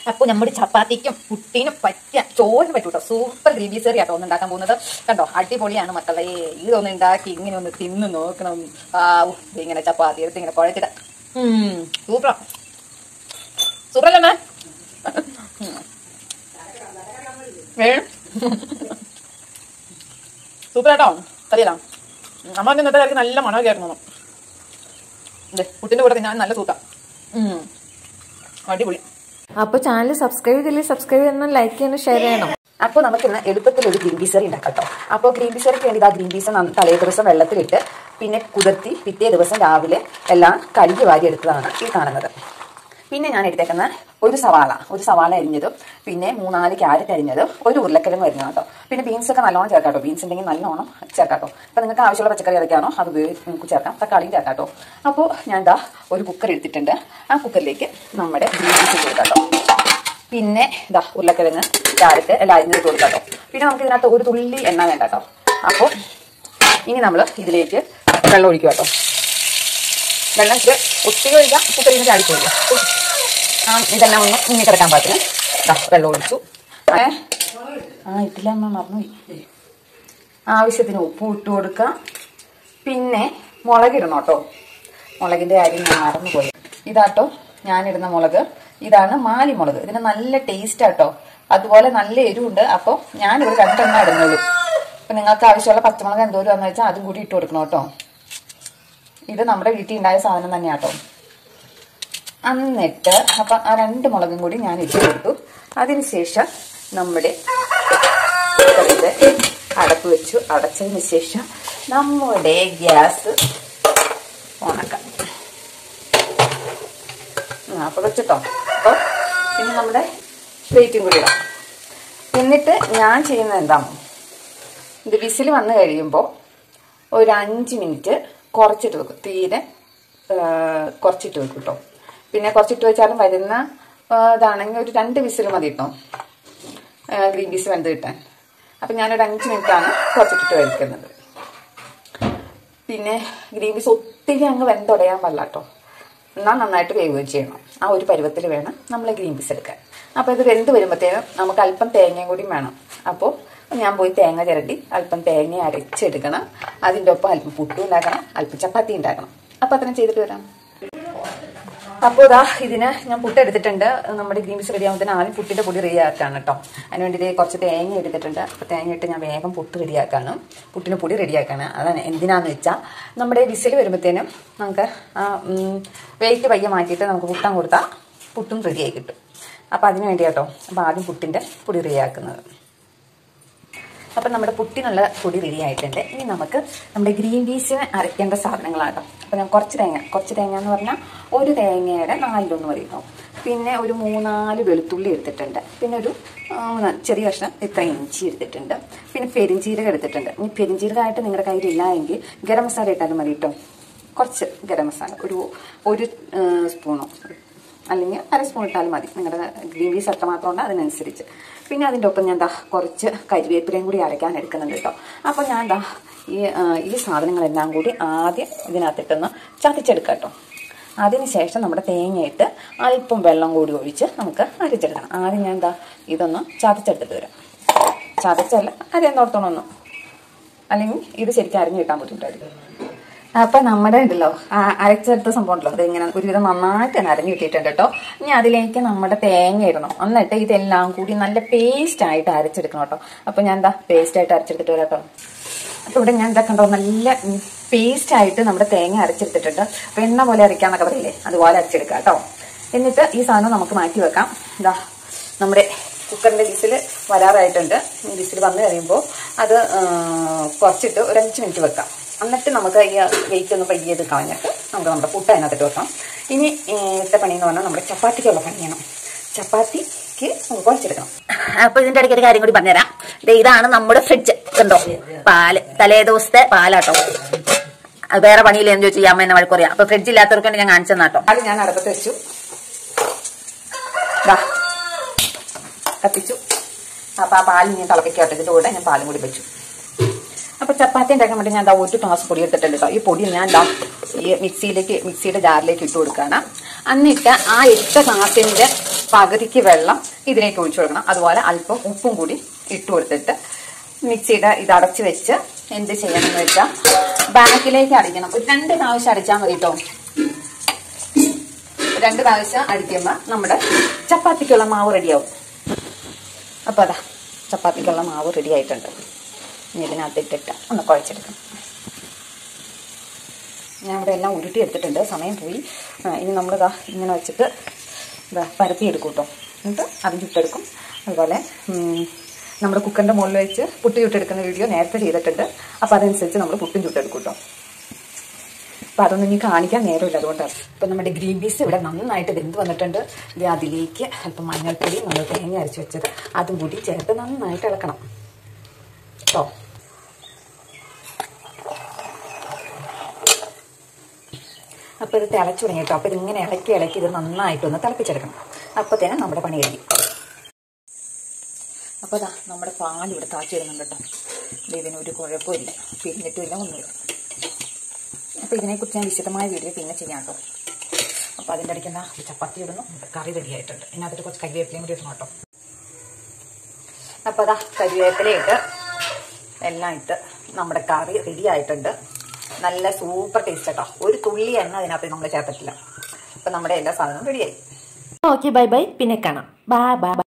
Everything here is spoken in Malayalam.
അപ്പൊ നമ്മുടെ ചപ്പാത്തിക്കും പുട്ടിനും പറ്റിയ ചോറിന് പറ്റൂട്ടോ സൂപ്പർ ഗ്രീൻ പീസ് കറിയാട്ടോ ഒന്ന് ഉണ്ടാക്കാൻ പോകുന്നത് കണ്ടോ അടിപൊളിയാണ് മക്കളെ ഇതൊന്ന് ഉണ്ടാക്കി ഇങ്ങനെ ഒന്ന് തിന്ന് നോക്കണം ആ ഉ, ദേ ഇങ്ങനെ ചപ്പാത്തി എടുത്ത് ഇങ്ങനെ കുഴച്ചിട്ട് സൂപ്പറാ സൂപ്പർ അല്ലേ സൂപ്പർ ആട്ടോ കറിയല്ല അമ്മ ഇന്നത്തെ കറിക്ക് നല്ല മണമൊക്കെ ആയിരുന്നു ഇതേ പുട്ടിന്റെ കൂടെ ഞാൻ നല്ല സൂത്ത അടിപൊളി അപ്പൊ ചാനൽ സബ്സ്ക്രൈബ് ചെയ്തില്ലേ സബ്സ്ക്രൈബ് ചെയ്യണം ലൈക്ക് ചെയ്യണം ഷെയർ ചെയ്യണം അപ്പോൾ നമുക്ക് ഇന്ന് എളുപ്പത്തിൽ ഒരു ഗ്രീൻ പീസ് കറി ഉണ്ടാക്കാം കേട്ടോ അപ്പോൾ ഗ്രീൻ പീസ് കറിക്ക് വേണ്ടി ആ ഗ്രീൻ പീസ് നന്ന- തലേ ദിവസം വെള്ളത്തിലിട്ട് പിന്നെ കുതിർത്തി പിറ്റേ ദിവസം രാവിലെ എല്ലാം കഴുകി വാരി എടുത്തതാണ് ഈ കാണുന്നത് പിന്നെ ഞാൻ എടുത്തേക്കുന്ന ഒരു സവാള ഒരു സവാള അരിഞ്ഞതും പിന്നെ മൂന്നാല് ക്യാരറ്റ് അരിഞ്ഞതും ഒരു ഉരുളക്കിഴങ്ങ് അരിഞ്ഞത് കേട്ടോ പിന്നെ ബീൻസ് ഒക്കെ നല്ലോണം ചേർക്കാം കേട്ടോ ബീൻസ് ഉണ്ടെങ്കിൽ നല്ലോണം ചേർക്കാം കേട്ടോ അപ്പോൾ നിങ്ങൾക്ക് ആവശ്യമുള്ള പച്ചക്കറി ഏതൊക്കെയാണോ അത് ഉപയോഗിച്ച് നിങ്ങൾക്ക് ചേർക്കാം തക്കാളിയും ചേർക്കാം കേട്ടോ അപ്പോൾ ഞാൻ എന്താ ഒരു കുക്കർ എടുത്തിട്ടുണ്ട് ആ കുക്കറിലേക്ക് നമ്മുടെ ഗ്രീൻ പീസ് ഇട്ട് കൊടുക്കാം കേട്ടോ പിന്നെ ഇതാ ഉരുളക്കിഴങ്ങ് ക്യാരറ്റ് എല്ലാം അരിഞ്ഞിട്ട് കൊടുക്കാം കേട്ടോ പിന്നെ നമുക്ക് ഇതിനകത്ത് ഒരു തുള്ളി എണ്ണ വേണ്ട കേട്ടോ അപ്പോൾ ഇനി നമ്മൾ ഇതിലേക്ക് വെള്ളം ഒഴിക്കുക കേട്ടോ വെള്ളം ഇച്ചിരി ഒത്തിരി ഒഴിക്കാം കുക്കറിൽ നിന്ന് ചാടിപ്പോയില്ല ആ ഇതെല്ലാം ഒന്ന് മുന്നിൽ കിടക്കാൻ പാകത്തിന് ദാ വെള്ളം ഒഴിച്ചു ഏ ആ ഇട്ടില്ല അമ്മ മറന്നുപോയി ആവശ്യത്തിന് ഉപ്പ് ഇട്ട് കൊടുക്കാം പിന്നെ മുളകിടണം കേട്ടോ മുളകിന്റെ കാര്യം ഞാൻ മറന്നുപോയി ഇതാട്ടോ ഞാനിടുന്ന മുളക് ഇതാണ് മാലി മുളക് ഇതിന് നല്ല ടേസ്റ്റ് ആട്ടോ അതുപോലെ നല്ല എരിവുണ്ട് അപ്പോൾ ഞാനിവിടെ രണ്ടെണ്ണം ഇടുന്നുള്ളൂ അപ്പൊ നിങ്ങൾക്ക് ആവശ്യമുള്ള പച്ചമുളക് എന്തോരം വന്നു വെച്ചാൽ അതും കൂടി ഇട്ട് കൊടുക്കണം കേട്ടോ ഇത് നമ്മുടെ വീട്ടിൽ ഉണ്ടായ സാധനം തന്നെയാട്ടോ എന്നിട്ട് അപ്പൊ ആ രണ്ട് മുളകും കൂടി ഞാൻ ഇട്ട് കൊടുത്തു അതിനുശേഷം നമ്മുടെ കുക്കറിന്റെ അടപ്പ് വെച്ചു അടച്ചതിന് ശേഷം നമ്മുടെ ഗ്യാസ് ഓണാക്കാം ആ, അപ്പൊ വെച്ചിട്ടോ അപ്പൊ ഇനി നമ്മുടെ പ്ലേറ്റും കൂടി ഇടാം എന്നിട്ട് ഞാൻ ചെയ്യുന്നത് എന്താണോ ഇത് വിസിൽ വന്നു കഴിയുമ്പോൾ ഒരു അഞ്ച് മിനിറ്റ് കുറച്ചിട്ട് വെക്കും തീരെ ആ, കുറച്ചിട്ട് വെക്കും കേട്ടോ പിന്നെ കുറച്ചിട്ട് വെച്ചാലും വരുന്ന ആ, ഇതാണെങ്കിൽ ഒരു രണ്ട് വിസിൽ മതി കേട്ടോ ഗ്രീൻ പീസ് വെന്ത് കിട്ടാൻ അപ്പം ഞാനൊരു അഞ്ച് മിനിറ്റാണ് കുറച്ചിട്ടിട്ട് വയ്ക്കുന്നത് പിന്നെ ഗ്രീൻ പീസ് ഒത്തിരി അങ്ങ് വെന്തുടയാൻ പാടില്ല കേട്ടോ എന്നാൽ നന്നായിട്ട് വേവുകയും ചെയ്യണം ആ ഒരു പരുവത്തിൽ വേണം നമ്മൾ ഗ്രീൻ പീസ് എടുക്കാൻ അപ്പോൾ ഇത് വെന്ത് വരുമ്പോഴത്തേനും നമുക്ക് അല്പം തേങ്ങയും കൂടി വേണം അപ്പോൾ ഞാൻ പോയി തേങ്ങ ചിരട്ടി അല്പം തേങ്ങ അരച്ചെടുക്കണം അതിൻ്റെ ഒപ്പം അല്പം പുട്ടും ഉണ്ടാക്കണം അല്പം ചപ്പാത്തി ഉണ്ടാക്കണം അപ്പോൾ അത്രയും ചെയ്തിട്ട് വരാം അപ്പോൾ ഇതാ ഇതിന് ഞാൻ പുട്ട് എടുത്തിട്ടുണ്ട് നമ്മുടെ ഗ്രീൻ പീസ് റെഡി ആകുമ്പോൾ ആദ്യം പുട്ടിന്റെ പൊടി റെഡിയാക്കാണ് കേട്ടോ അതിന് വേണ്ടി ദേ കുറച്ച് തേങ്ങ എടുത്തിട്ടുണ്ട് അപ്പോൾ തേങ്ങ ഇട്ട് ഞാൻ വേഗം പുട്ട് റെഡിയാക്കാണ് പുട്ടിന് പൊടി റെഡിയാക്കാണ് അതാണ് എന്തിനാന്ന് വെച്ചാൽ നമ്മുടെ വിസിൽ വരുമ്പോഴത്തേനും നമുക്ക് ആ വെയിറ്റ് പയ്യെ മാറ്റിയിട്ട് നമുക്ക് പുട്ടാൻ കൊടുത്താൽ പുട്ടും റെഡിയായി കിട്ടും അപ്പോൾ അതിന് വേണ്ടി കേട്ടോ അപ്പോൾ ആദ്യം പുട്ടിന്റെ പൊടി റെഡിയാക്കുന്നത് അപ്പം നമ്മുടെ പുട്ടിനുള്ള പൊടി റെഡി ആയിട്ടുണ്ട് ഇനി നമുക്ക് നമ്മുടെ ഗ്രീൻ പീസിന് അരയ്ക്കേണ്ട സാധനങ്ങളാട്ടോ അപ്പം ഞാൻ കുറച്ച് തേങ്ങ കുറച്ച് തേങ്ങ എന്ന് പറഞ്ഞാൽ ഒരു തേങ്ങയുടെ നാലിലൊന്ന് പറയുന്നു പിന്നെ ഒരു മൂന്നാല് വെളുത്തുള്ളി എടുത്തിട്ടുണ്ട് പിന്നെ ഒരു ആ, മൂന്നാല് ചെറിയ കഷ്ണം ഇത്ര ഇഞ്ചി എടുത്തിട്ടുണ്ട് പിന്നെ പെരിഞ്ചീരകം എടുത്തിട്ടുണ്ട് ഇനി പെരിഞ്ചീരകമായിട്ട് നിങ്ങളുടെ കയ്യിലില്ല എങ്കിൽ ഗരം മസാല ഇട്ടാലും മതി കേട്ടോ കുറച്ച് ഗരം മസാല ഒരു ഒരു ആ, സ്പൂണോ അല്ലെങ്കിൽ അര സ്പൂൺ ഇട്ടാലും മതി നിങ്ങളുടെ ഗ്രീൻ പീസ് എത്രമാത്രം ഉണ്ട് അതിനനുസരിച്ച് പിന്നെ അതിൻ്റെ ഒപ്പം ഞാൻ ദാ കുറച്ച് കരിവേപ്പിലയും കൂടി അരയ്ക്കാൻ എടുക്കുന്നുണ്ട് കേട്ടോ അപ്പോൾ ഞാൻ ദാ ഈ ആ, ഈ സാധനങ്ങളെല്ലാം കൂടി ആദ്യം ഇതിനകത്തിട്ടൊന്ന് ചതച്ചെടുക്കാം കേട്ടോ അതിനുശേഷം നമ്മുടെ തേങ്ങയിട്ട് അല്പം വെള്ളം കൂടി ഒഴിച്ച് നമുക്ക് അരച്ചെടുക്കണം ആദ്യം ഞാൻ എന്താ ഇതൊന്ന് ചതച്ചെടുത്തിട്ട് വരാം ചതച്ചല്ല അരയെന്നോർത്തോണൊന്നും അല്ലെങ്കിൽ ഇത് ശരിക്കും അരിഞ്ഞു കിട്ടാൻ ബുദ്ധിമുട്ടായിരിക്കും അപ്പൊ നമ്മുടെ ഉണ്ടല്ലോ ആ അരച്ചെടുത്ത സംഭവം ഉണ്ടല്ലോ അത് ഇങ്ങനെ ഒരുവിധം നന്നായിട്ട് തന്നെ അരഞ്ഞു കിട്ടിയിട്ടുണ്ട് കേട്ടോ ഇനി അതിലേക്ക് നമ്മുടെ തേങ്ങ ഇടണം എന്നിട്ട് ഇതെല്ലാം കൂടി നല്ല പേസ്റ്റ് ആയിട്ട് അരച്ചെടുക്കണം കേട്ടോ അപ്പൊ ഞാൻ എന്താ പേസ്റ്റ് ആയിട്ട് അരച്ചെടുത്തിട്ട് വരാം കേട്ടോ അപ്പൊ ഇവിടെ ഞാൻ എന്താ കണ്ടോ നല്ല പേസ്റ്റ് ആയിട്ട് നമ്മുടെ തേങ്ങ അരച്ചെടുത്തിട്ടുണ്ട് അപ്പൊ എണ്ണ പോലെ അരയ്ക്കാന്നൊക്കെ പറയില്ലേ അതുപോലെ അരച്ചെടുക്കാം കേട്ടോ എന്നിട്ട് ഈ സാധനം നമുക്ക് മാറ്റി വെക്കാം ഇതാ നമ്മുടെ കുക്കറിന്റെ വിസിൽ വരാറായിട്ടുണ്ട് വിസിൽ വന്നു കഴിയുമ്പോൾ അത് ആ, കുറച്ചിട്ട് ഒരു അഞ്ച് മിനിറ്റ് വെക്കാം എന്നിട്ട് നമുക്ക് ഈ വെയിറ്റ് ഒന്ന് പയ്യത് കളഞ്ഞിട്ട് നമുക്ക് നമ്മുടെ പുട്ട് അതിനകത്തിട്ട് വെക്കാം ഇനി ഇത്തെ പണി എന്ന് പറഞ്ഞാൽ നമ്മുടെ ചപ്പാത്തിക്കുള്ള പണിയാണ് ചപ്പാത്തിക്ക് നമുക്ക് കുഴച്ചെടുക്കണം അപ്പൊ ഇതിന്റെ ഇടയ്ക്ക് ഒരു കാര്യം കൂടി പറഞ്ഞുതരാം ദേ ഇതാണ് നമ്മുടെ ഫ്രിഡ്ജ് കണ്ടോ പാല് തലേ ദിവസത്തെ പാലാട്ടോ അത് വേറെ പണിയില്ലെന്ന് ചോദിച്ചു അമ്മ എന്നെ വഴക്കുറിയാം അപ്പൊ ഫ്രിഡ്ജ് ഇല്ലാത്തവർക്ക് ഞാൻ കാണിച്ചു തന്നാട്ടോ അത് ഞാൻ അടുപ്പത്ത് വെച്ചു ദാ കത്തിച്ചു അപ്പൊ ആ പാൽ ഞാൻ തിളപ്പിക്കട്ടെ ഇതിന്റെ കൂടെ ഞാൻ പാലും കൂടി വെച്ചു അപ്പൊ ചപ്പാത്തി ഉണ്ടാക്കാൻ വേണ്ടി ഞാൻ ദാ ഒരു ഗ്ലാസ് പൊടി എടുത്തിട്ടുണ്ട് കേട്ടോ ഈ പൊടി ഞാൻ ദാ ഈ മിക്സിയിലേക്ക് മിക്സിയുടെ ജാറിലേക്ക് ഇട്ട് കൊടുക്കുകയാണ് എന്നിട്ട് ആ ഇട്ട ഗ്ലാസിന്റെ പകുതിക്ക് വെള്ളം ഇതിലേക്ക് ഒഴിച്ചു കൊടുക്കണം അതുപോലെ അല്പം ഉപ്പും കൂടി ഇട്ട് കൊടുത്തിട്ട് മിക്സിയുടെ ഇത് അടച്ചു വെച്ച് എന്ത് ചെയ്യണമെന്ന് വെച്ചാൽ ബാക്കിലേക്ക് അടിക്കണം ഒരു രണ്ട് പ്രാവശ്യം അടിച്ചാൽ മതി കേട്ടോ രണ്ട് പ്രാവശ്യം അടിക്കുമ്പോൾ നമ്മുടെ ചപ്പാത്തിക്കുള്ള മാവ് റെഡിയാവും അപ്പോൾ അതാ ചപ്പാത്തിക്കുള്ള മാവ് റെഡി ആയിട്ടുണ്ട് ഇനി ഇതിനകത്ത് ഇട്ടിട്ട് ഒന്ന് കുഴച്ചെടുക്കണം ഞാൻ ഇവിടെ എല്ലാം ഉരുട്ടി എടുത്തിട്ടുണ്ട് സമയം പോയി ആ, ഇനി നമ്മൾ ഇതാ ഇങ്ങനെ വെച്ചിട്ട് ഇതാ പരത്തി എടുക്കും കേട്ടോ എന്നിട്ട് അത് ചുട്ടെടുക്കും അതുപോലെ ഉം, നമ്മുടെ കുക്കറിൻ്റെ മുകളിൽ വെച്ച് പുട്ട് ചുട്ടെടുക്കുന്ന വീഡിയോ നേരത്തെ ചെയ്തിട്ടുണ്ട് അപ്പോൾ അതനുസരിച്ച് നമ്മൾ പുട്ടും ചുട്ടെടുക്കും കേട്ടോ അപ്പോൾ അതൊന്നും ഇനി കാണിക്കാൻ നേരമില്ല അതുകൊണ്ടാണ് ഇപ്പം നമ്മുടെ ഗ്രീൻ പീസ് ഇവിടെ നന്നായിട്ട് വെന്ത് വന്നിട്ടുണ്ട് ഇത് അതിലേക്ക് അല്പം മഞ്ഞൾപ്പൊടി നമ്മൾ തേങ്ങ അരച്ച് വെച്ചത് അതും കൂടി ചേർത്ത് നന്നായിട്ട് ഇളക്കണം കേട്ടോ അപ്പോൾ ഇത് തിളച്ചു തുടങ്ങി കേട്ടോ അപ്പോൾ ഇതിങ്ങനെ ഇളക്കി ഇളക്കി ഇത് നന്നായിട്ടൊന്ന് തിളപ്പിച്ചെടുക്കണം അപ്പോഴത്തേനും നമ്മുടെ പണി കഴിയും അപ്പോൾ അതാ നമ്മുടെ പാൽ ഇവിടെ താഴ്ച വരുന്നുണ്ട് കേട്ടോ ഇത് ഇതിനൊരു കുഴപ്പമില്ല പിരിഞ്ഞിട്ടുമില്ല ഒന്നുമില്ല അപ്പോൾ ഇതിനെക്കുറിച്ച് ഞാൻ വിശദമായ വീഡിയോ പിന്നെ ചെയ്യാം കേട്ടോ അപ്പോൾ അതിൻ്റെ ഇടയ്ക്ക് എന്താ ഈ ചപ്പാത്തി ഇടുന്നു കറി റെഡി ആയിട്ടുണ്ട് ഇതിനകത്തിട്ട് കുറച്ച് കരിവേപ്പിലയും കൂടി ഇടണം കേട്ടോ അപ്പോൾ അതാ കരിവേപ്പില ഇട്ട് എല്ലാം ഇട്ട് നമ്മുടെ കറി റെഡി ആയിട്ടുണ്ട് നല്ല സൂപ്പർ ടേസ്റ്റ് കേട്ടോ ഒരു തുള്ളി എണ്ണ അതിനകത്ത് നമ്മൾ ചേർത്തിട്ടില്ല അപ്പം നമ്മുടെ എല്ലാ സാധനവും റെഡിയായി ഓക്കെ ബൈ ബൈ പിന്നെ കാണാം ബൈ ബൈ